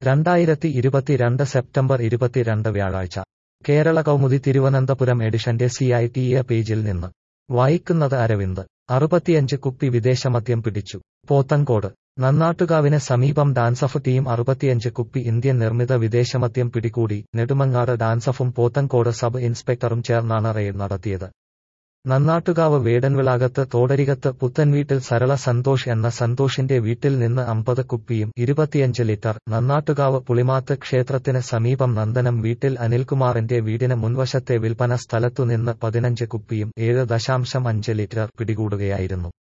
രണ്ടായിരത്തി ഇരുപത്തിരണ്ട് സെപ്റ്റംബർ ഇരുപത്തിരണ്ട് വ്യാഴാഴ്ച കേരള കൗമുദി തിരുവനന്തപുരം എഡിഷന്റെ സി ഐ ടി എ പേജിൽ നിന്ന് വായിക്കുന്നത് അരവിന്ദ് അറുപത്തിയഞ്ച് കുപ്പി വിദേശമദ്യം പിടിച്ചു പോത്തങ്കോട് നന്നാട്ടുകാവിന് സമീപം ഡാൻസഫ് ടീം അറുപത്തിയഞ്ച് കുപ്പി ഇന്ത്യൻ നിർമ്മിത വിദേശമദ്യം പിടികൂടി നെടുമങ്ങാട് ഡാൻസഫും പോത്തങ്കോട് സബ് ഇൻസ്പെക്ടറും ചേർന്നാണ് റെയ്ഡ് നടത്തിയത് നന്നാട്ടുകാവ് വേടൻവിളാകത്ത് തോടരികത്ത് പുത്തൻവീട്ടിൽ സരള സന്തോഷ് എന്ന സന്തോഷിന്റെ വീട്ടിൽ നിന്ന് അമ്പത് കുപ്പിയും ഇരുപത്തിയഞ്ച് ലിറ്റർ നന്നാട്ടുകാവ് പുളിമാത്ത് ക്ഷേത്രത്തിന് സമീപം നന്ദനം വീട്ടിൽ അനിൽകുമാറിന്റെ വീടിന് മുൻവശത്തെ വിൽപ്പന സ്ഥലത്തുനിന്ന് പതിനഞ്ച് കുപ്പിയും ഏഴ് ദശാംശം അഞ്ച് ലിറ്റർ പിടികൂടുകയായിരുന്നു